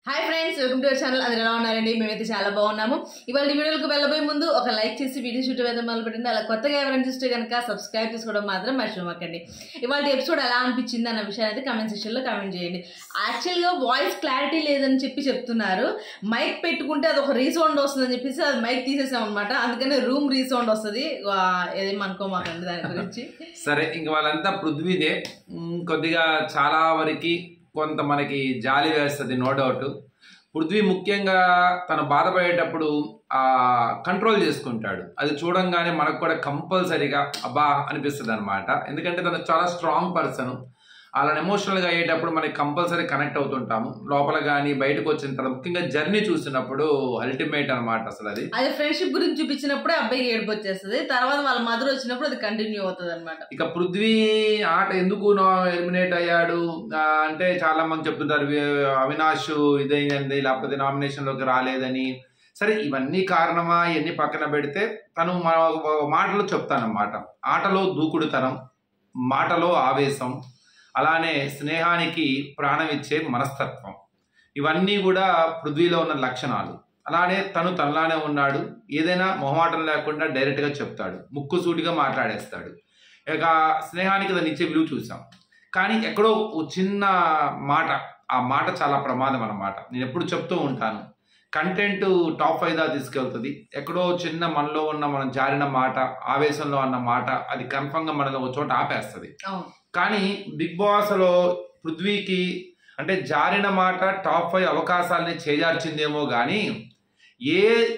Hi friends welcome to our channel అందరు ఎలా ఉన్నారండి మేమైతే చాలా బాగున్నాము ఇవాళ వీడియోలకు వెళ్ళబోయే ముందు ఒక లైక్ చేసి వీడియో షూట్ వేద్దాం మొదలు పెట్టండి అలా కొత్తగా ఎవరైనా చూస్తే కనుక సబ్స్క్రైబ్ చేసుకోవడం మాత్రం మర్చిపోకండి ఇవాళ ఎపిసోడ్ ఎలా అనిపించింది అన్న విషయాన్ని అయితే కమెంట్ సెక్షన్లో కమెంట్ చేయండి యాక్చువల్గా వాయిస్ క్లారిటీ లేదని చెప్పి చెప్తున్నారు మైక్ పెట్టుకుంటే అది ఒక రీసౌండ్ వస్తుందని చెప్పేసి అది మైక్ తీసేసాం అనమాట అందుకని రూమ్ రీసౌండ్ వస్తుంది ఏదేమనుకోమాకండి దాని గురించి సరే ఇంక వాళ్ళంతా పృథ్వీదే మ్, కొద్దిగా చాలా వరకు కొంత మనకి జాలి వేస్తుంది నో డౌట్ పృథ్వీ ముఖ్యంగా తను బాధపడేటప్పుడు ఆ కంట్రోల్ చేసుకుంటాడు అది చూడంగానే మనకు కూడా కంపల్సరీగా అబ్బా అనిపిస్తుంది అనమాట ఎందుకంటే తను చాలా స్ట్రాంగ్ పర్సన్ అలా ఎమోషనల్గా అయ్యేటప్పుడు మనకి కంపల్సరీ కనెక్ట్ అవుతుంటాము లోపల కానీ బయటకు వచ్చిన తర్వాత ముఖ్యంగా జర్నీ చూసినప్పుడు అల్టిమేట్ అనమాట అసలు అది అది ఫ్రెండ్షిప్ గురించి చూపించినప్పుడే అబ్బాయికి ఏడుపు వచ్చేస్తుంది తర్వాత వాళ్ళ మదర్ వచ్చినప్పుడు అది కంటిన్యూ అవుతుంది అనమాట ఇక పృథ్వీ ఆట ఎందుకు ఎలిమినేట్ అయ్యాడు ఆ, అంటే చాలా మంది చెప్తుంటారు వి- అవినాష్ ఇదైంది లేకపోతే నామినేషన్ లోకి రాలేదని సరే ఇవన్నీ కారణమా ఇవన్నీ పక్కన పెడితే తను మా- ఒక మాటలో చెప్తానమాట ఆటలో దూకుడుతనం మాటలో ఆవేశం అలానే స్నేహానికి ప్రాణం ఇచ్చే మనస్తత్వం ఇవన్నీ కూడా పృథ్వీలో ఉన్న లక్షణాలు అలానే తను తనలానే ఉన్నాడు ఏదైనా మొహమాటం లేకుండా డైరెక్ట్గా చెప్తాడు ముక్కు సూటిగా మాట్లాడేస్తాడు ఇక స్నేహానికి దాన్ని ఇచ్చే విలువ చూసాం కానీ ఎక్కడో ఓ చిన్న మాట ఆ మాట చాలా ప్రమాదం అన్నమాట నేను ఎప్పుడు చెప్తూ ఉంటాను కంటెంట్ టాప్ ఫైవ్ దా తీసుకెళ్తుంది ఎక్కడో చిన్న మనలో ఉన్న మనం జారిన మాట ఆవేశంలో అన్న మాట అది కన్ఫర్మ్గా మనలో ఒక చోట ఆపేస్తుంది అవును కానీ బిగ్ బాస్లో పృథ్వీకి అంటే జారిన మాట టాప్ ఫైవ్ అవకాశాలని చేజార్చిందేమో కానీ ఏ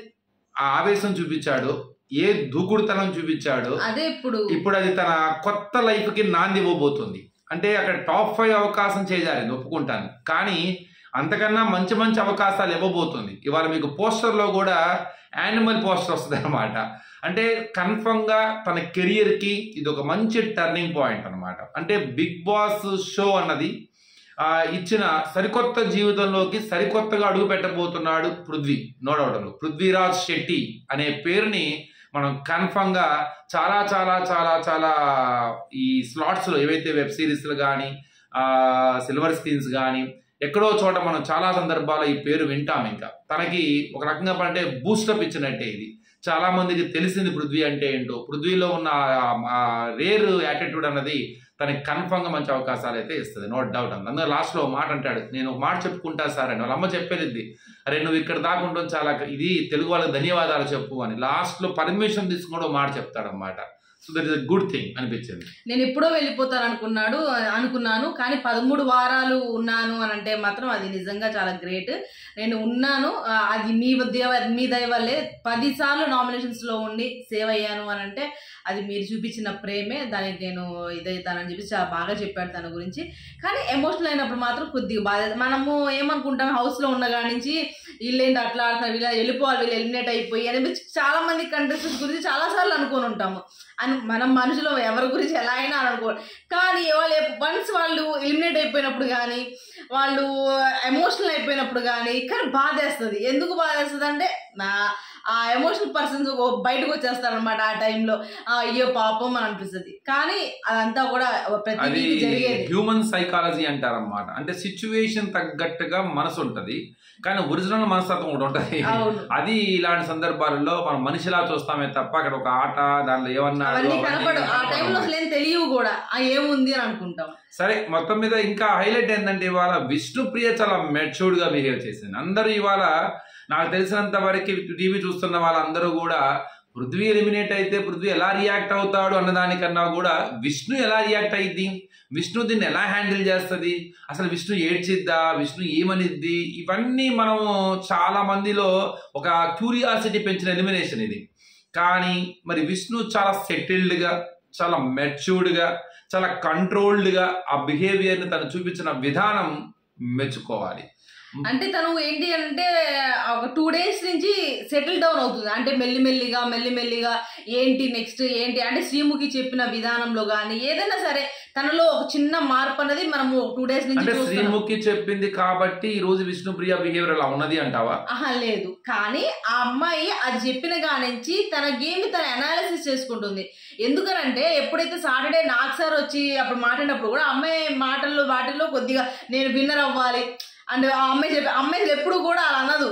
ఆవేశం చూపించాడో ఏ దూకుడుతనం చూపించాడో అదే ఇప్పుడు ఇప్పుడు అది తన కొత్త లైఫ్కి నాంది ఇవ్వబోతుంది అంటే అక్కడ టాప్ ఫైవ్ అవకాశం చేజారింది ఒప్పుకుంటాను కానీ అంతకన్నా మంచి మంచి అవకాశాలు ఇవ్వబోతుంది ఇవాళ మీకు పోస్టర్లో కూడా యానిమల్ పోస్టర్ వస్తుంది అనమాట అంటే కన్ఫర్మ్గా తన కెరియర్కి ఇది ఒక మంచి టర్నింగ్ పాయింట్ అనమాట అంటే బిగ్ బాస్ షో అన్నది ఆ, ఇచ్చిన సరికొత్త జీవితంలోకి సరికొత్తగా అడుగు పెట్టబోతున్నాడు పృథ్వీ నో డౌట్ పృథ్వీరాజ్ శెట్టి అనే పేరుని మనం కన్ఫర్మ్గా చాలా చాలా చాలా చాలా ఈ స్లాట్స్లో ఏవైతే వెబ్ సిరీస్లు కానీ సిల్వర్ స్క్రీన్స్ కానీ ఎక్కడో చోట మనం చాలా సందర్భాల్లో ఈ పేరు వింటాం ఇంకా తనకి ఒక రకంగా అంటే బూస్టప్ ఇచ్చినట్టే ఇది చాలా మందికి తెలిసింది పృథ్వీ అంటే ఏంటో పృథ్వీలో ఉన్న రేర్ యాటిట్యూడ్ అన్నది తనకి కన్ఫర్మ్గా మంచి అవకాశాలు అయితే ఇస్తుంది నో డౌట్ అంత అందులో లాస్ట్లో ఒక మాట అంటాడు నేను ఒక మాట చెప్పుకుంటా సార్ అని వాళ్ళ అమ్మ చెప్పేది అరే నువ్వు ఇక్కడ దాకా ఉండడం చాలా ఇది తెలుగు వాళ్ళకి ధన్యవాదాలు చెప్పు అని లాస్ట్లో పర్మిషన్ తీసుకుని కూడా ఒక మాట చెప్తాడనమాట so that is a good thing అనిపించింది నేను ఎప్పుడో వెళ్ళిపోతాను అనుకున్నాడు అనుకున్నాను కానీ పదమూడు వారాలు ఉన్నాను అని అంటే మాత్రం అది నిజంగా చాలా గ్రేట్ నేను ఉన్నాను ఆ, అది మీ దేవ మీ దయ వల్లే పదిసార్లు నామినేషన్స్లో ఉండి సేవ్ అయ్యాను అని అంటే అది మీరు చూపించిన ప్రేమే దానికి నేను ఇదవుతానని చెప్పి చాలా బాగా చెప్పాడు తన గురించి కానీ ఎమోషనల్ అయినప్పుడు మాత్రం కొద్దిగా బాధ మనము ఏమనుకుంటాం హౌస్లో ఉన్న కాడి నుంచి వీళ్ళేంటి అట్లా ఆడుతున్నారు వీళ్ళ వెళ్ళిపోవాలి వీళ్ళు ఎలిమినేట్ అయిపోయి అని చెప్పి చాలా మంది కంటెస్టెంట్స్ గురించి చాలాసార్లు అనుకొని ఉంటాము అని మనం మనుషులు ఎవరి గురించి ఎలా అయినా అనుకో కానీ వాళ్ళు వన్స్ వాళ్ళు ఎలిమినేట్ అయిపోయినప్పుడు కానీ వాళ్ళు ఎమోషనల్ అయిపోయినప్పుడు కానీ కానీ బాధేస్తుంది ఎందుకు బాధేస్తుంది అంటే నా ఆ ఎమోషనల్ పర్సన్స్ బయటకు వచ్చేస్తారనమాట ఆ టైంలో అయ్యో పాపం అని అనిపిస్తుంది కానీ అదంతా కూడా ప్రతి అది వీక్ జరిగేది హ్యూమన్ సైకాలజీ అంటారన్నమాట అంటే సిచ్యువేషన్ తగ్గట్టుగా మనసు ఉంటది కానీ ఒరిజినల్ మనస్తత్వం కూడా ఉంటది అవును అది ఇలాంటి సందర్భాలలో మనం మనిషిలా చూస్తామే తప్ప అక్కడ ఒక ఆట దానిలో ఏమన్నారు అవన్నీ అవన్నీ కనపడు ఆ కనపడవు. టైంలో అసలు ఏం తెలియవు కూడా ఆ ఏముంది అని అనుకుంటాం సరే మొత్తం మీద ఇంకా హైలైట్ ఏంటంటే ఇవాళ విష్ణుప్రియ చాలా మెచ్యూర్డ్ గా బిహేవ్ చేసింది అందరూ ఇవాళ నాకు తెలిసినంత వరకు టీవీ చూస్తున్న వాళ్ళందరూ కూడా పృథ్వీ ఎలిమినేట్ అయితే పృథ్వీ ఎలా రియాక్ట్ అవుతాడు అన్నదానికన్నా కూడా విష్ణు ఎలా రియాక్ట్ అయ్యిద్ది విష్ణు దీన్ని ఎలా హ్యాండిల్ చేస్తుంది అసలు విష్ణు ఏడ్చిద్దా విష్ణు ఏమనిద్ది ఇవన్నీ మనం చాలా మందిలో ఒక క్యూరియాసిటీ పెంచిన ఎలిమినేషన్ ఇది కానీ మరి విష్ణు చాలా సెటిల్డ్గా చాలా మెచ్యూర్డ్గా చాలా కంట్రోల్డ్గా ఆ బిహేవియర్ని తను చూపించిన విధానం మెచ్చుకోవాలి అంటే తను ఏంటి అంటే ఒక టూ డేస్ నుంచి సెటిల్ డౌన్ అవుతుంది అంటే మెల్లిమెల్లిగా మెల్లిమెల్లిగా ఏంటి నెక్స్ట్ ఏంటి అంటే శ్రీముఖి చెప్పిన విధానంలో కానీ ఏదైనా సరే తనలో ఒక చిన్న మార్పు అనేది మనము టూ డేస్ నుంచి అంటే చూస్తున్నాం శ్రీముఖి చెప్పింది కాబట్టి ఈ రోజు విష్ణుప్రియ బిహేవియర్ అలా ఉన్నది అంటావా ఆహా లేదు కానీ ఆ అమ్మాయి అది చెప్పిన కానించి తన గేమ్ తన అనాలిసిస్ చేసుకుంటుంది ఎందుకనంటే ఎప్పుడైతే సాటర్డే నాకు సార్ వచ్చి అప్పుడు మాట్లాడినప్పుడు కూడా ఆ అమ్మాయి మాటల్లో వాటిల్లో కొద్దిగా నేను విన్నర్ అవ్వాలి అండ్ ఆ అమ్మాయి చెప్పి అమ్మాయి చెప్పి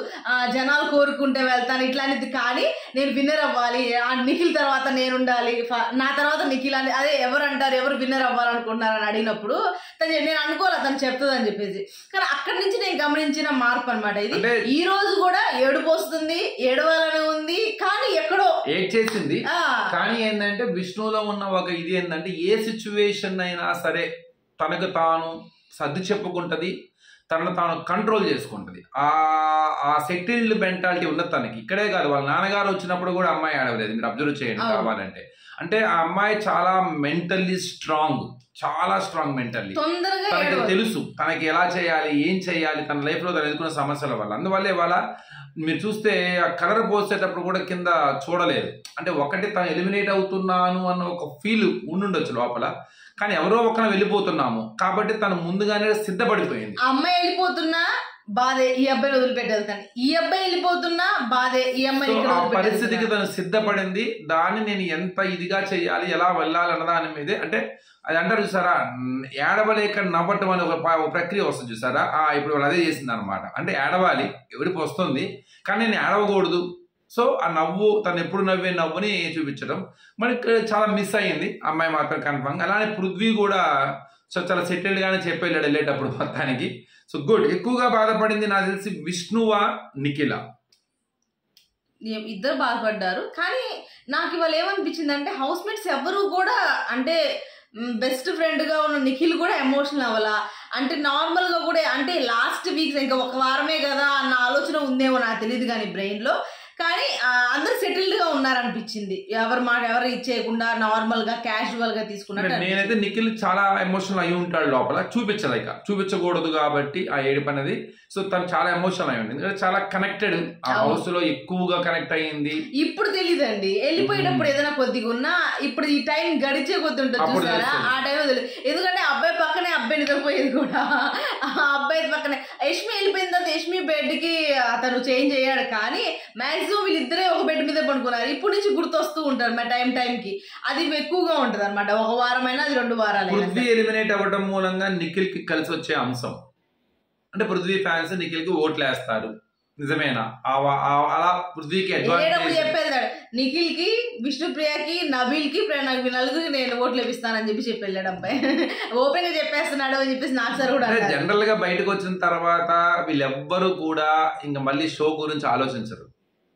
ఆ, జనాలు కోరుకుంటే వెళ్తాను ఇట్లాంటిది కానీ నేను విన్నర్ అవ్వాలి ఆ నిఖిల్ తర్వాత నేను ఉండాలి ఫ- నా తర్వాత నిఖిల్ అని అదే ఎవరు అంటారు ఎవరు విన్నర్ అవ్వాలనుకుంటున్నారు అని అడిగినప్పుడు తను చె- నేను అనుకోవాలి తను చెప్తుంది అని చెప్పేసి కానీ అక్కడి నుంచి నేను గమనించిన మార్పు అనమాట ఇది అంటే ఈ రోజు కూడా ఏడుపు వస్తుంది ఏడవాలని ఉంది కానీ ఎక్కడో ఏడ్ చేసింది ఆ, కానీ ఏంటంటే విష్ణువులో ఉన్న ఒక ఇది ఏంటంటే ఏ సిచ్యువేషన్ అయినా సరే తనకు తాను సర్ది చెప్పుకుంటది తనను తాను కంట్రోల్ చేసుకుంటది ఆ ఆ సెటిల్డ్ మెంటాలిటీ ఉన్నది తనకి ఇక్కడే కాదు వాళ్ళ నాన్నగారు వచ్చినప్పుడు కూడా అమ్మాయి ఆడవలేదు మీరు అబ్జర్వ్ చేయండి అవును. కావాలంటే అంటే ఆ అమ్మాయి చాలా మెంటల్లీ స్ట్రాంగ్ చాలా స్ట్రాంగ్ మెంటల్లీ తొందరగా తనకి ఏడవదు తెలుసు తనకి ఎలా చేయాలి ఏం చేయాలి తన లైఫ్ లో తను ఎదుర్కొన్న సమస్యల వల్ల అందువల్ల ఇవాళ మీరు చూస్తే ఆ కలర్ పోసేటప్పుడు కూడా కింద చూడలేదు అంటే ఒకటి తను ఎలిమినేట్ అవుతున్నాను అన్న ఒక ఫీల్ ఉండుండొచ్చు లోపల కానీ ఎవరో ఒకరిని వెళ్ళిపోతున్నాము కాబట్టి తను ముందుగానే సిద్ధపడిపోయింది ఆ అమ్మాయి వెళ్ళిపోతున్నా బాధే ఈ అబ్బాయిని వదిలిపెట్టేళ్తాను ఈ అబ్బాయి వెళ్ళిపోతున్నా బాధే ఈ అమ్మాయిని సో ఇక్కడ ఆ పరిస్థితికి వదిలిపెట్టేళ్తాను. తను సిద్ధపడింది దాన్ని నేను ఎంత ఇదిగా చేయాలి ఎలా వెళ్ళాలి అన్న దాని మీదే అంటే అది అంటారు చూసారా మ్, ఏడవలేక నవ్వటం అనే ఒక ప- ఒక ప్రక్రియ వస్తుంది చూసారా ఆ ఇప్పుడు వాళ్ళు అదే చేసింది అనమాట అంటే ఏడవాలి ఎవరికి వస్తుంది కానీ నేను ఏడవకూడదు సో ఆ నవ్వు తను ఎప్పుడు నవ్వే నవ్వుని చూపించడం మనకి చాలా మిస్ అయ్యింది అమ్మాయి మాత్రం కన్ఫర్మ్ అలానే పృథ్వీ కూడా సో చాలా సెటిల్డ్ గానే చెప్పేళ్ళాడు వెళ్ళేటప్పుడు మొత్తానికి సో గుడ్ ఎక్కువగా బాధపడింది నాకు తెలిసి విష్ణువా నిఖిల ఏ- ఇద్దరు బాధపడ్డారు కానీ నాకు ఇవాళ ఏమనిపించింది అంటే హౌస్ మేట్స్ ఎవరు కూడా అంటే బెస్ట్ ఫ్రెండ్ గా ఉన్న నిఖిల్ కూడా ఎమోషనల్ అవ్వాలా అంటే నార్మల్ గా కూడా అంటే లాస్ట్ వీక్స్ ఇంకా ఒక వారమే కదా అన్న ఆలోచన ఉందేమో నాకు తెలియదు కానీ బ్రెయిన్ లో కానీ ఆ, అందరూ సెటిల్డ్ గా ఉన్నారనిపించింది ఎవరి మాట ఎవరు ఇచ్చేయకుండా నార్మల్ గా క్యాజువల్ గా తీసుకున్నట్టు అనిపించింది. నేనైతే నిఖిల్ చాలా ఎమోషనల్ అయి ఉంటాడు లోపల చూపించదు ఇక చూపించకూడదు కాబట్టి ఆ ఏడుపు అనేది సో తను చాలా ఎమోషనల్ అయి ఉంది ఎందుకంటే చాలా కనెక్టెడ్ ఆ అవును. హౌస్ లో ఎక్కువగా కనెక్ట్ అయ్యింది ఇప్పుడు తెలియదండి వెళ్ళిపోయేటప్పుడు ఏదైనా కొద్దిగా ఉన్నా ఇప్పుడు ఈ టైం గడిచే కొద్ది ఉంటుంది అప్పుడు చూసారా తెలుస్తుంది. ఆ టైంలో తెలియదు ఎందుకంటే అబ్బాయి పక్కనే అబ్బాయి నిద్రపోయేది కూడా ఆ అబ్బాయి పక్కనే యష్మి వెళ్ళిపోయిన తర్వాత యష్మి బెడ్ కి అతను చేంజ్ అయ్యాడు కానీ మాక్సిమం వీళ్ళిద్దరే ఒక బెడ్ మీద పడుకున్నారు ఇప్పుడు నుంచి గుర్తొస్తూ ఉంటారు మా టైం టైం కి అది ఎక్కువగా ఉంటది అనమాట ఒక వారమైనా అది రెండు వారాలైనా పృథ్వీ ఎలిమినేట్ అవ్వడం మూలంగా నిఖిల్ కి కలిసి వచ్చే అంశం అంటే పృథ్వీ ఫ్యాన్స్ నిఖిల్ కి ఓట్లు వేస్తారు నిజమేనా ఆ- ఆ- అలా పృథ్వీకి వెళ్ళేటప్పుడు అడ్వాంటేజ్ చెప్పేది నిఖిల్ కి విష్ణుప్రియకి నబీల్ కి నాకు నలుగురికి నేను ఓట్లు ఇప్పిస్తానని చెప్పి చెప్పి వెళ్ళాడు అబ్బాయి ఓపెన్ గా చెప్పేస్తున్నాడు అని చెప్పేసి నాకు సార్ కూడా అంటే అన్నారు. జనరల్ గా బయటకు వచ్చిన తర్వాత వీళ్ళెవ్వరూ కూడా ఇంకా మళ్ళీ షో గురించి ఆలోచించరు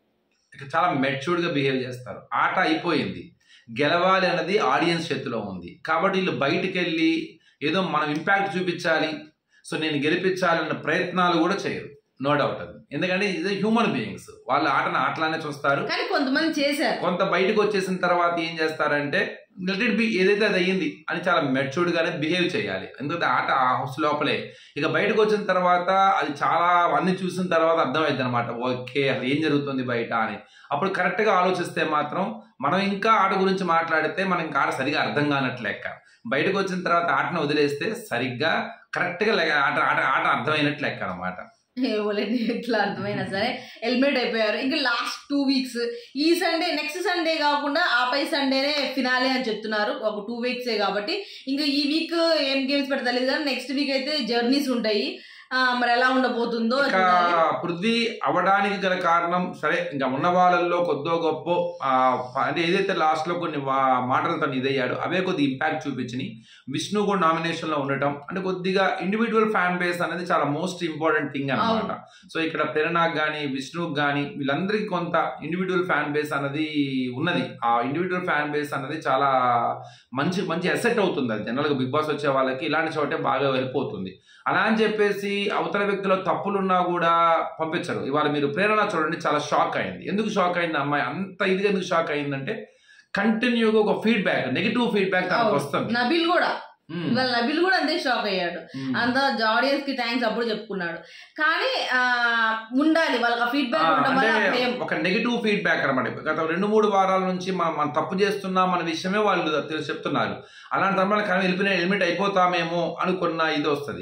ఇక చాలా మెచ్యూర్డ్ గా బిహేవ్ చేస్తారు ఆట అయిపోయింది గెలవాలి అన్నది ఆడియన్స్ చేతిలో ఉంది కాబట్టి వీళ్ళు బయటికి వెళ్ళి ఏదో మనం ఇంపాక్ట్ చూపించాలి సో నేను గెలిపించాలన్న ప్రయత్నాలు కూడా చేయరు నో డౌట్ అది ఎందుకంటే ఇది హ్యూమన్ బీయింగ్స్ వాళ్ళ ఆటను ఆటలానే చూస్తారు కానీ కొంతమంది చేశారు కొంత బయటకు వచ్చేసిన తర్వాత ఏం చేస్తారంటే లెట్ ఇట్ బి ఏదైతే అది అయ్యింది అని చాలా మెచ్యూర్డ్ గానే బిహేవ్ చేయాలి ఎందుకంటే ఆట ఆ హౌస్ లోపలే ఇక బయటకు వచ్చిన తర్వాత అది చాలా అన్ని చూసిన తర్వాత అర్థమైంది అనమాట ఓకే అసలు ఏం జరుగుతుంది బయట అని అప్పుడు కరెక్ట్ గా ఆలోచిస్తే మాత్రం మనం ఇంకా ఆట గురించి మాట్లాడితే మనం ఇంకా ఆట సరిగా అర్థం కానట్లు లెక్క బయటకు వచ్చిన తర్వాత ఆటను వదిలేస్తే సరిగ్గా కరెక్ట్ గా లెక్క- ఆట ఆట ఆట అర్థమైనట్లు లెక్క అనమాట ఏమోలేండి ఎట్లా అర్థమైనా సరే ఎలిమినేట్ అయిపోయారు ఇంకా లాస్ట్ టూ వీక్స్ ఈ సండే నెక్స్ట్ సండే కాకుండా ఆపై సండేనే ఫినాలే అని చెప్తున్నారు ఒక టూ వీక్సే కాబట్టి ఇంకా ఈ వీక్ ఏం గేమ్స్ పెడతా తెలియదు కానీ నెక్స్ట్ వీక్ అయితే జర్నీస్ ఉంటాయి ఆ, మరి ఎలా ఉండబోతుందో ఇంకా చూడాలి. పృథ్వీ అవడానికి గల కారణం సరే ఇంకా ఉన్న వాళ్ళల్లో కొద్దో గొప్ప ఆ, అంటే ఏదైతే లాస్ట్ లో కొన్ని వా- మాటలు తను ఇదయ్యాడు అవే కొద్ది ఇంపాక్ట్ చూపించినాయి విష్ణు కూడా నామినేషన్ లో ఉండటం అంటే కొద్దిగా ఇండివిజువల్ ఫ్యాన్ బేస్ అనేది చాలా మోస్ట్ ఇంపార్టెంట్ థింగ్ అన్నమాట సో ఇక్కడ ప్రేరణకు కానీ విష్ణుకి కానీ వీళ్ళందరికీ కొంత ఇండివిజువల్ ఫ్యాన్ బేస్ అన్నది ఉన్నది ఆ ఇండివిజువల్ ఫ్యాన్ బేస్ అనేది చాలా మంచి మంచి అసెట్ అవుతుంది అది జనరల్గా బిగ్ బాస్ వచ్చే వాళ్ళకి ఇలాంటి చోటే బాగా వెళ్ళిపోతుంది అలా అని చెప్పేసి అవతల వ్యక్తిలో తప్పులున్నా కూడా పంపించరు ఇవాళ మీరు ప్రేరణ చూడండి చాలా షాక్ అయింది ఎందుకు షాక్ అయింది అమ్మాయి అంత ఇదిగా ఎందుకు షాక్ అయిందంటే కంటిన్యూగా ఒక ఫీడ్బ్యాక్ నెగిటివ్ ఫీడ్బ్యాక్ తనకు అవును. వస్తుంది నబిల్ కూడా ఉమ్, ఇవాళ నబిల్ కూడా అంతే షాక్ అయ్యాడు ఉమ్. అంత ఆడియన్స్ కి థ్యాంక్స్ అప్పుడు చెప్పుకున్నాడు కానీ ఆ, ఉండాలి వాళ్ళకి ఆ ఆ, ఫీడ్బ్యాక్ ఉండడం వల్ల అంటే ఫేమ్ ఒక నెగిటివ్ ఫీడ్బ్యాక్ అనమాట గత రెండు మూడు వారాల నుంచి మనం మనం తప్పు చేస్తున్నాం అన్న విషయమే వాళ్ళు తెలు- చెప్తున్నారు అలాంటి సమయంలో కానీ వెళ్ళిపోయిన ఎలిమిట్ అయిపోతామేమో అనుకున్న ఇది వస్తుంది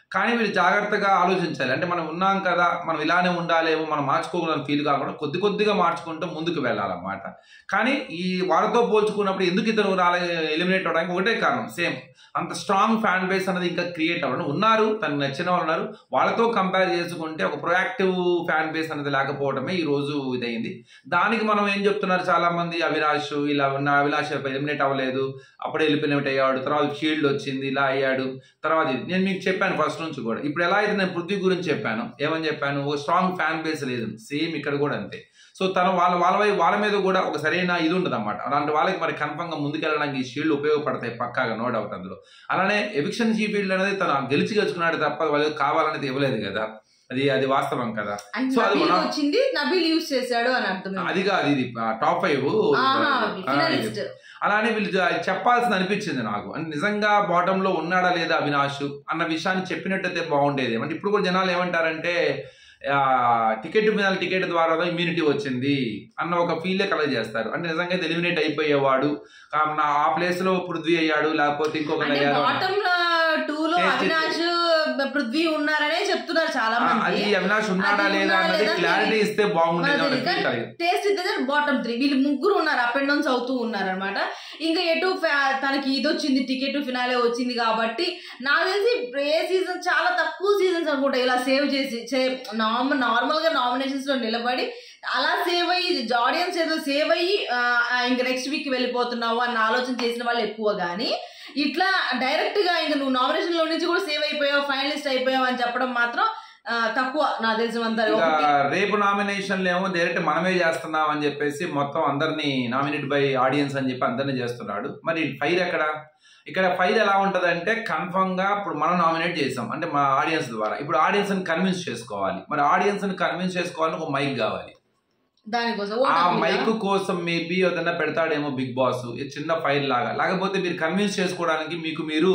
కానీ వీళ్ళు జాగ్రత్తగా ఆలోచించాలి అంటే మనం ఉన్నాం కదా మనం ఇలానే ఉండాలేమో మనం మార్చుకోగలని ఫీల్ కాకుండా కొద్ది కొద్దిగా మార్చుకుంటూ ముందుకు వెళ్ళాలన్నమాట కానీ ఈ వాళ్ళతో పోల్చుకున్నప్పుడు ఎందుకు ఇతను రాలే ఎలిమినేట్ అవడానికి ఒకటే కారణం సేమ్ అంత స్ట్రాంగ్ ఫ్యాన్ బేస్ అనేది ఇంకా క్రియేట్ అవ్వడం ఉన్నారు తనకు నచ్చిన వాళ్ళు ఉన్నారు వాళ్ళతో కంపేర్ చేసుకుంటే ఒక ప్రొయాక్టివ్ ఫ్యాన్ బేస్ అనేది లేకపోవడమే ఈ రోజు ఇదైంది దానికి మనం ఏం చెప్తున్నారు చాలా మంది అవినాష్ ఇలా ఉన్న అవినాష్ ఎలిమినేట్ అవ్వలేదు అప్పుడే ఎలిమినేట్ అయ్యాడు తర్వాత షీల్డ్ వచ్చింది ఇలా అయ్యాడు తర్వాత ఇది. నేను మీకు చెప్పాను ఫస్ట్ నుంచి కూడా ఇప్పుడు ఎలా అయితే నేను పృథ్వీ గురించి చెప్పాను ఏమని చెప్పాను ఒక స్ట్రాంగ్ ఫ్యాన్ బేస్ లేదు సేమ్ ఇక్కడ కూడా అంతే సో తను వాళ్ళ వాళ్ళ వై- వాళ్ళ మీద కూడా ఒక సరైన ఇది ఉండదు అనమాట అలాంటి వాళ్ళకి మరి కన్ఫర్మ్ గా ముందుకెళ్ళడానికి ఈ షీల్డ్ ఉపయోగపడతాయి పక్కాగా నో డౌట్ అందులో అలానే ఎవిక్షన్ షీల్డ్ అనేది తను గెలిచి గెలుచుకున్నాడు తప్ప వాళ్ళు కావాలనేది ఇవ్వలేదు కదా అది అది వాస్తవం కదా అంటే సో అది నబీల్ మన- వచ్చింది నబీల్ యూజ్ చేశాడు అని అర్థం అది కాదు ఇది టాప్ ఫైవ్ ఆహా ఫినాలిస్ట్ అలానే వీళ్ళు జ- చెప్పాల్సింది అనిపించింది నాకు అంటే నిజంగా బాటమ్ లో ఉన్నాడా లేదా అవినాష్ అన్న విషయాన్ని చెప్పినట్టయితే బాగుండేది అంటే ఇప్పుడు కూడా జనాలు ఏమంటారంటే ఆ, టికెట్ మీద టికెట్ ద్వారా ఇమ్యూనిటీ వచ్చింది అన్న ఒక ఫీలే కలెక్ట్ చేస్తారు అంటే నిజంగా ఎలిమినేట్ అయిపోయేవాడు ఆ, నా ఆ ప్లేస్ లో పృథ్వీ అయ్యాడు లేకపోతే ఇంకొకరు అంటే అయ్యారు బాటమ్ టూ లో Taste అవినాష్ పృథ్వీ ఉన్నారనే చెప్తున్నారు చాలా ఆ, మంది అది అవినాష్ ఉన్నాడా అది లేదా ఉన్నాడా అన్నది లేదా క్లారిటీ ఇస్తే బాగుండేది మనకు అన్న తెలియదు. feel కలిగింది. టేస్ట్ ఇద్దరు బాటమ్ త్రీ వీళ్ళు ముగ్గురు ఉన్నారు అప్ అండ్ డౌన్స్ అవుతూ ఉన్నారు అనమాట ఇంకా ఎటు fa- తనకి ఇది వచ్చింది టికెట్ ఫినాలే వచ్చింది కాబట్టి నాకు తెలిసి ఏ సీజన్ చాలా తక్కువ సీజన్స్ అనుకుంటా ఇలా సేవ్ చేసి నార్మల్ నార్మల్ గా నామినేషన్స్ లో నిలబడి అలా సేవ్ అయ్యి ఆడియన్స్ ఏదో సేవ్ అయ్యి ఆ, ఆ, ఇంక నెక్స్ట్ వీక్ వెళ్ళిపోతున్నావు అన్న ఆలోచన చేసిన వాళ్ళు ఎక్కువ కానీ ఇట్లా డైరెక్ట్ గా ఇంక నువ్వు నామినేషన్ లో నుంచి కూడా సేవ్ అయిపోయావు ఫైనలిస్ట్ అయిపోయావు అని చెప్పడం మాత్రం ఆ, తక్కువ నాకు తెలిసినంత ఇక ఒకటి రేపు నామినేషన్లు ఏమో డైరెక్ట్ మనమే చేస్తున్నాం అని చెప్పేసి మొత్తం అందరినీ నామినేట్ బై ఆడియన్స్ అని చెప్పి అందరినీ చేస్తున్నాడు మరి ఫైర్ ఎక్కడ ఇక్కడ ఫైర్ ఎలా ఉంటదంటే కన్ఫర్మ్ గా ఇప్పుడు మనం నామినేట్ చేసాం అంటే మా ఆడియన్స్ ద్వారా ఇప్పుడు ఆడియన్స్ ని కన్విన్స్ చేసుకోవాలి మరి ఆడియన్స్ ని కన్విన్స్ చేసుకోవాలని ఒక మైక్ కావాలి దానికోసం ఆ ఓటమి మీద. మైక్ కోసం మేబీ ఏదైనా పెడతాడేమో బిగ్ బాస్ ఇది చిన్న ఫైల్ లాగా లేకపోతే మీరు కన్విన్స్ చేసుకోవడానికి మీకు మీరు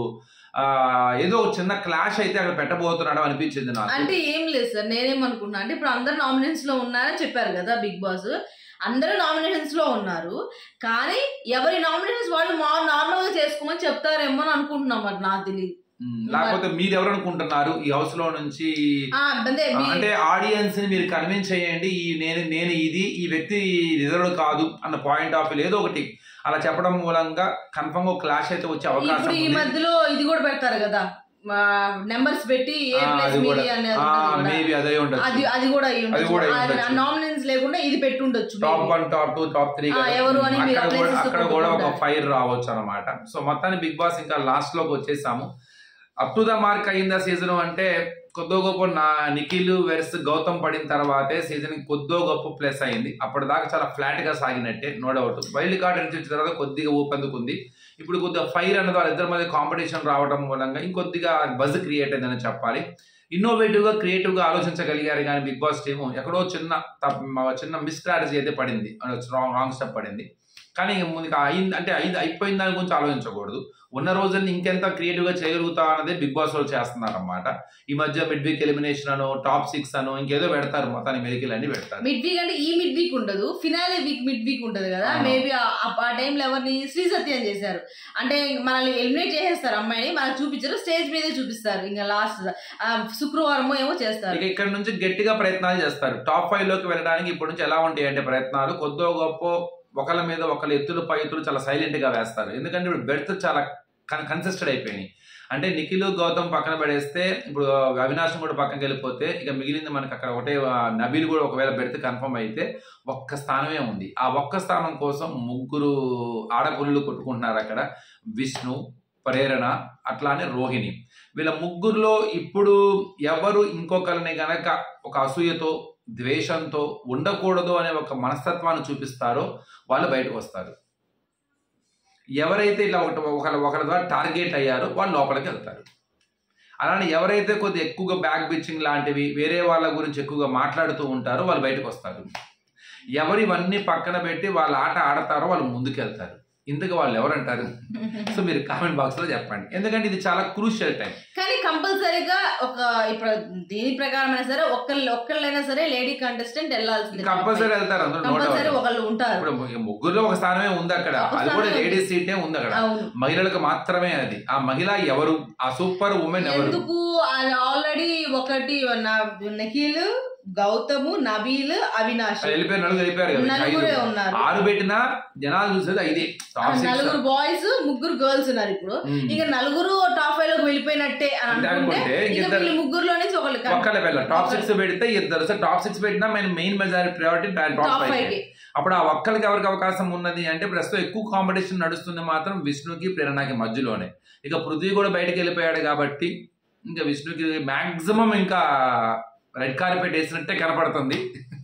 ఆ ఏదో ఒక చిన్న క్లాష్ అయితే అక్కడ పెట్టబోతున్నాడు అనిపించింది నాకు అంటే ఏం లేదు సార్ నేనేమనుకున్నా అంటే ఇప్పుడు అందరు నామినేషన్స్ లో ఉన్నారని చెప్పారు కదా బిగ్ బాస్ అందరూ నామినేషన్స్ లో ఉన్నారు కానీ ఎవరి నామినేషన్స్ వాళ్ళు మా నార్మల్ గా చేసుకోమని చెప్తారేమో అని అనుకుంటున్నాం మరి నాకు తెలియదు ఉమ్, లేకపోతే మీరు ఎవరు అనుకుంటున్నారు ఈ హౌస్ లో నుంచి ఆ, అంటే ఆ, మీ- అంటే ఆడియన్స్ ని మీరు కన్విన్స్ చేయండి ఈ నేను నేను ఇది ఈ వ్యక్తి రిజర్వ్డ్ కాదు అన్న పాయింట్ ఆఫ్ వ్యూ ఏదో ఒకటి అలా చెప్పడం మూలంగా కన్ఫర్మ్ గా క్లాష్ అయితే వచ్చే అవకాశం ఇప్పుడు ఈ ఉంది మధ్యలో ఇది కూడా పెడతారు కదా నెంబర్స్ పెట్టి ఏ ఆ, ప్లస్ అది కూడా మీడియా అనేది ఉంటుంది కూడా. మేబీ అదే అది ఉండదు అది కూడా అయి అది కూడా అయి ఉండొచ్చు ఉండొచ్చు. నామినేషన్స్ లేకుండా ఇది పెట్టి ఉండొచ్చు top one top two top three ఆ, ఎవరు అని మీరు అక్కడ కూడా places అక్కడ కూడా ఒక కొట్టుకుంటారు. ఫైర్ రావచ్చు అనమాట సో మొత్తాన్ని బిగ్ బాస్ ఇంకా లాస్ట్ లోకి వచ్చేసాము అప్ టు ద మార్క్ అయిందా సీజన్ అంటే కొద్దో గొప్ప నా నిఖిల్ వెర్స్ గౌతమ్ పడిన తర్వాతే సీజన్ కొద్దో గొప్ప ప్లస్ అయింది అప్పటిదాకా చాలా ఫ్లాట్ గా సాగినట్టే no doubt wild card entry వచ్చిన తర్వాత కొద్దిగా ఊపందుకుంది ఇప్పుడు కొద్దిగా ఫైర్ అన్నది వాళ్ళిద్దరి మధ్య కాంపిటీషన్ రావడం మూలంగా ఇంకొద్దిగా బజ్ క్రియేట్ అయిందని చెప్పాలి ఇన్నోవేటివ్ గా క్రియేటివ్ గా ఆలోచించగలిగారు కానీ బిగ్ బాస్ టీమ్ ఎక్కడో చిన్న తప్ప- చిన్న మిస్ స్ట్రాటజీ అయితే పడింది రాంగ్ రాంగ్ స్టెప్ పడింది కానీ ఇంక ముందుకు అయింది అంటే అయింది అయిపోయిన దాని గురించి ఆలోచించకూడదు ఉన్న రోజుల్ని ఇంకెంత క్రియేటివ్ గా చేయగలుగుతా అన్నదే బిగ్ బాస్ వాళ్ళు చేస్తున్నారు అన్నమాట ఈ మధ్య మిడ్ వీక్ ఎలిమినేషన్ అను టాప్ సిక్స్ అను ఇంకేదో పెడతారు మొత్తాన్ని మెరికల్ అన్ని పెడతారు మిడ్ వీక్ అంటే ఈ మిడ్ వీక్ ఉండదు ఫినాలే వీక్ మిడ్ వీక్ ఉంటది కదా ఆ. మేబీ ఆ టైంలో ఎవరిని శ్రీ సత్యం చేశారు అంటే మనల్ని ఎలిమినేట్ చేసేస్తారు అమ్మాయిని మనకు చూపించారు స్టేజ్ మీదే చూపిస్తారు ఇంకా లాస్ట్ శుక్రవారం ఏమో చేస్తారు ఇక ఇక్కడ నుంచి గట్టిగా ప్రయత్నాలు చేస్తారు టాప్ ఫైవ్ లోకి వెళ్ళడానికి ఇప్పటి నుంచి ఎలా ఉంటాయి అంటే ప్రయత్నాలు కొద్దో గొప్ప ఒకళ్ళ మీద ఒకళ్ళ ఎత్తులు పై ఎత్తులు చాలా సైలెంట్ గా వేస్తారు ఎందుకంటే ఇప్పుడు బెర్త్ చాలా కన్సిస్టెడ్ అయిపోయినాయి అంటే నిఖిల్ గౌతమ్ పక్కన పడేస్తే ఇప్పుడు అవినాశం కూడా పక్కనకి వెళ్ళిపోతే ఇక మిగిలింది మనకి అక్కడ ఒకటే ఆ, నబీల్ కూడా ఒకవేళ బెర్త్ కన్ఫర్మ్ అయితే ఒక్క స్థానమే ఉంది ఆ ఒక్క స్థానం కోసం ముగ్గురు ఆడపుల్లు కొట్టుకుంటున్నారు అక్కడ విష్ణు ప్రేరణ అట్లానే రోహిణి వీళ్ళ ముగ్గురులో ఇప్పుడు ఎవరు ఇంకొకరిని గనక ఒక అసూయతో ద్వేషంతో ఉండకూడదు అనే ఒక మనస్తత్వాన్ని చూపిస్తారో వాళ్ళు బయటకు వస్తారు ఎవరైతే ఇలా ఒకటి ఒకరి ఒకరి ద్వారా టార్గెట్ అయ్యారో వాళ్ళు లోపలికి వెళ్తారు అలానే ఎవరైతే కొద్దిగా ఎక్కువగా బ్యాక్ బిచ్చింగ్ లాంటివి వేరే వాళ్ళ గురించి ఎక్కువగా మాట్లాడుతూ ఉంటారో వాళ్ళు బయటకు వస్తారు ఎవరు ఇవన్నీ పక్కన పెట్టి వాళ్ళ ఆట ఆడతారో వాళ్ళు ముందుకు వెళ్తారు ఇందుకు వాళ్ళు ఎవరంటారు సో మీరు కామెంట్ బాక్స్ లో చెప్పండి ఎందుకంటే ఇది చాలా క్రూషియల్ టైం కానీ కంపల్సరీగా ఒక ఇప్పుడు దీని ప్రకారం అయినా సరే ఒక్కళ్ళు ఒక్కళ్ళైనా సరే లేడీ కంటెస్టెంట్ వెళ్ళాల్సింది కంపల్సరీ వెళ్తారు అందరూ నో కంపల్సరీ డౌట్ ఒకళ్ళు ఉంటారు ఇప్పుడు ముగ్గురులో ఒక స్థానమే ఉంది అక్కడ ఒక అది కూడా స్థానమే లేడీస్ సీటే ఉంది అక్కడ అవును మహిళలకు మాత్రమే అది ఆ మహిళ ఎవరు ఆ సూపర్ ఉమెన్ ఎవరు ఎందుకు అది ఆల్రెడీ ఒకటి నా- నిఖిల్ గౌతము నబీల్ అవినాష్ అది వెళ్ళిపోయారు నలుగురు వెళ్ళిపోయారు కదా నలుగురే ఐదు. ఉన్నారు ఆరు పెట్టినా జనాలు చూసేది ఐదే ఆ, టాప్ సిక్స్ నలుగురు బాయ్స్ ముగ్గురు గర్ల్స్ ఉన్నారు ఇప్పుడు ఉమ్. ఇక నలుగురు టాప్ ఫైవ్ లోకి వెళ్ళిపోయినట్టే అని అంటే అనుకుంటే అనుకుంటే ఇక ఇద్దరు- వీళ్ళు ముగ్గురులో నుంచి ఒకళ్ళు కన్- ఒక్కళ్ళే వెళ్ళాలి టాప్ సిక్స్ పెడితే ఇద్దరు సో టాప్ సిక్స్ పెట్టినా main main majority priority top top five five కి అప్పుడు ఆ ఒక్కరికి ఎవరికి అవకాశం ఉన్నది అంటే ప్రస్తుతం ఎక్కువ కాంపిటీషన్ నడుస్తుంది మాత్రం విష్ణుకి ప్రేరణకి మధ్యలోనే ఇక పృథ్వీ కూడా బయటకు వెళ్ళిపోయాడు కాబట్టి ఇంకా విష్ణుకి మాక్సిమం ఇంకా రెడ్ కార్పెట్ వేసినట్టే కనపడుతుంది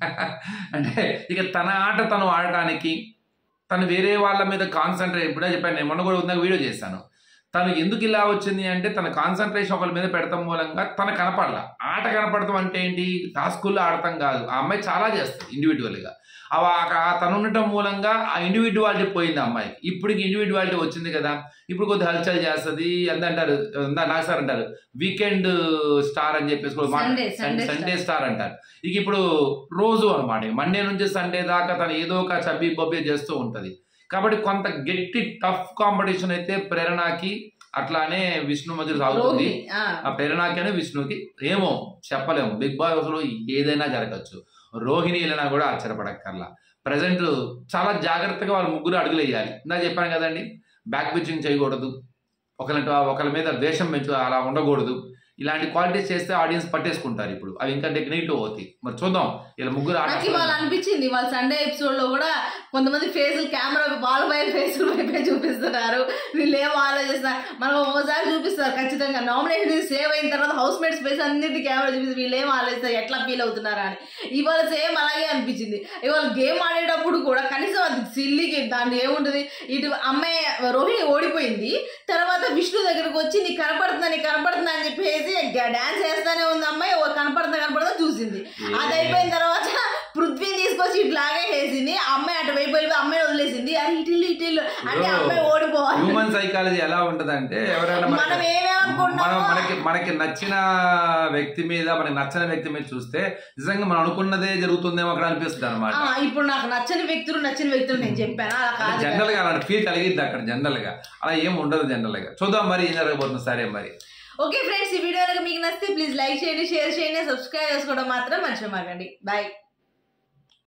అంటే ఇక తన ఆట తను ఆడటానికి తను వేరే వాళ్ళ మీద కాన్సన్ట్రేట్ ఇప్పుడే చెప్పాను నేను మొన్న కూడా ఉందాక వీడియో చేశాను తను ఎందుకు ఇలా వచ్చింది అంటే తన కాన్సన్ట్రేషన్ ఒకరి మీద పెడతాం మూలంగా తన కనపడాల ఆట కనపడతాం అంటే ఏంటి టాస్కుల్లో ఆడతాం కాదు ఆ అమ్మాయి చాలా చేస్తుంది ఇండివిజువల్గా అవ ఆ తను ఉండటం మూలంగా ఆ ఇండివిజువాలిటీ పోయింది ఆ అమ్మాయికి ఇప్పుడు ఇండివిజువాలిటీ వచ్చింది కదా ఇప్పుడు కొద్దిగా హల్చల్ చేస్తుంది అంటారు నాకు సార్ అంటారు వీకెండ్ స్టార్ అని చెప్పేసి కూడా మాట- Sunday, Sunday సండే స్టార్ అంటారు ఇక ఇప్పుడు రోజు అనమాట మండే నుంచి సండే దాకా తను ఏదో ఒక చబ్బి బొబ్బి చేస్తూ ఉంటది కాబట్టి కొంత గట్టి టఫ్ కాంపిటీషన్ అయితే ప్రేరణకి అట్లానే విష్ణు మధ్య సాగుతుంది రోహిణి ఆ, ఆ ప్రేరణకి విష్ణుకి ఏమో చెప్పలేము బిగ్ బాస్ లో ఏదైనా జరగచ్చు రోహిణి వెళ్ళినా కూడా ఆశ్చర్యపడక్కర్లా ప్రజెంట్ చాలా జాగ్రత్తగా వాళ్ళు ముగ్గురు అడుగులు వేయాలి ఇందా చెప్పాను కదండి బ్యాక్ పిచ్చింగ్ చేయకూడదు ఒకరి ఒకరి మీద ద్వేషం పెంచు అలా ఉండకూడదు ఇలాంటి క్వాలిటీస్ చేస్తే ఆడియన్స్ పట్టేసుకుంటారు ఇప్పుడు అవి ఇంకా నెగిటివ్ అవుతాయి మరి చూద్దాం ఇలా ముగ్గురు నాకు ఆట ఇవాళ అనిపించింది వాళ్ళ సండే ఎపిసోడ్ లో కూడా కొంతమంది ఫేసులు కెమెరా వాళ్ళ వైపు ఫేసులు వైపే చూపిస్తున్నారు వీళ్ళు ఏం ఆలోచిస్తున్నారు మనకు ఒకసారి చూపిస్తారు ఖచ్చితంగా నామినేషన్ సేవ్ అయిన తర్వాత హౌస్ మేట్స్ ఫేస్ అన్నిటి కెమెరా చూపిస్తారు వీళ్ళు ఏం ఆలోచిస్తారు ఎట్లా ఫీల్ అవుతున్నారా అని ఇవాళ సేమ్ అలాగే అనిపించింది ఇవాళ గేమ్ ఆడేటప్పుడు కూడా కనీసం అది సిల్లీకి దాంట్లో ఏముంటుంది ఇటు అమ్మాయి రోహిణి ఓడిపోయింది తర్వాత విష్ణు దగ్గరకు వచ్చి నీకు కనపడుతుందా నీకు కనపడుతుందా అని చెప్పేసి డాన్స్ వేస్తానే ఉంది అమ్మాయి ఓ కనపడుతుందా కనపడుతుందా చూసింది అది అయిపోయిన తర్వాత పృథ్వీని తీసుకొచ్చి ఇట్లాగే వేసింది ఆ అమ్మాయి అటు వైపు వెళ్ళి అమ్మాయి వదిలేసింది అది ఇటిల్లు ఇటిల్లు అంటే ఓ. అమ్మాయి ఓడిపోవాలి హ్యూమన్ సైకాలజీ ఎలా ఉంటదంటే ఎవరైనా మనం మనకి- మనం ఏమేమనుకుంటున్నామో మనకి మనకి నచ్చిన వ్యక్తి మీద మనకి నచ్చని వ్యక్తి మీద చూస్తే నిజంగా మనం అనుకున్నదే జరుగుతుందేమో అక్కడ అనిపిస్తుంది అనమాట ఆ, ఇప్పుడు నాకు నచ్చని వ్యక్తులు నచ్చిన వ్యక్తులు నేను చెప్పాను అలా కాదు కదా. జనరల్ గా అలాంటి ఫీల్ కలిగిద్ది అక్కడ జనరల్ గా అలా ఏం ఉండదు జనరల్ గా చూద్దాం మరి ఏం జరగబోతుంది సరే మరి ఓకే ఫ్రెండ్స్ ఈ వీడియో కనుక మీకు నచ్చితే ప్లీజ్ లైక్ చేయండి షేర్ చేయండి సబ్స్క్రైబ్ చేసుకోవడం మాత్రం మర్చిపోమాకండి బాయ్